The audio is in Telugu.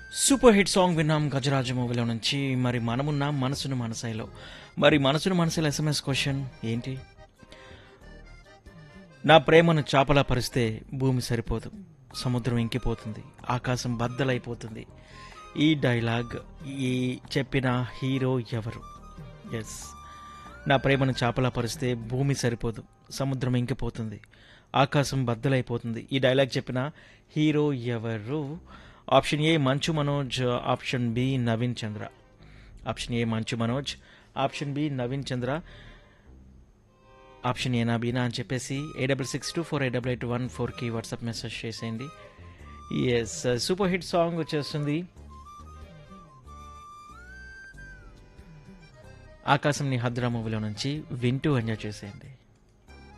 సూపర్ హిట్ సాంగ్ విన్నాం గజరాజ మూవీలో నుంచి మరి మనమున్న మనసును మనసాయిలో మరి మనసును మనసులో ఎస్ఎంఎస్ క్వశ్చన్ ఏంటి నా ప్రేమను చాపలా పరిస్తే భూమి సరిపోదు సముద్రం ఇంకిపోతుంది ఆకాశం బద్దలైపోతుంది ఈ డైలాగ్ ఈ చెప్పిన హీరో ఎవరు ఎస్ నా ప్రేమను చాపలా పరిస్తే భూమి సరిపోదు సముద్రం ఇంకిపోతుంది ఆకాశం బద్దలైపోతుంది ఈ డైలాగ్ చెప్పిన హీరో ఎవరు option A Manchu Manoj option B Naveen Chandra option A Manchu Manoj option B Naveen Chandra option ఏనా బీనా అని చెప్పేసి A double six two four A double eight one ఫోర్కి వాట్సాప్ మెసేజ్ చేసేయండి ఎస్ సూపర్ హిట్ సాంగ్ వచ్చేస్తుంది ఆకాశం నీ హద్రా మూవీలో నుంచి వింటూ ఎంజాయ్ చేసేయండి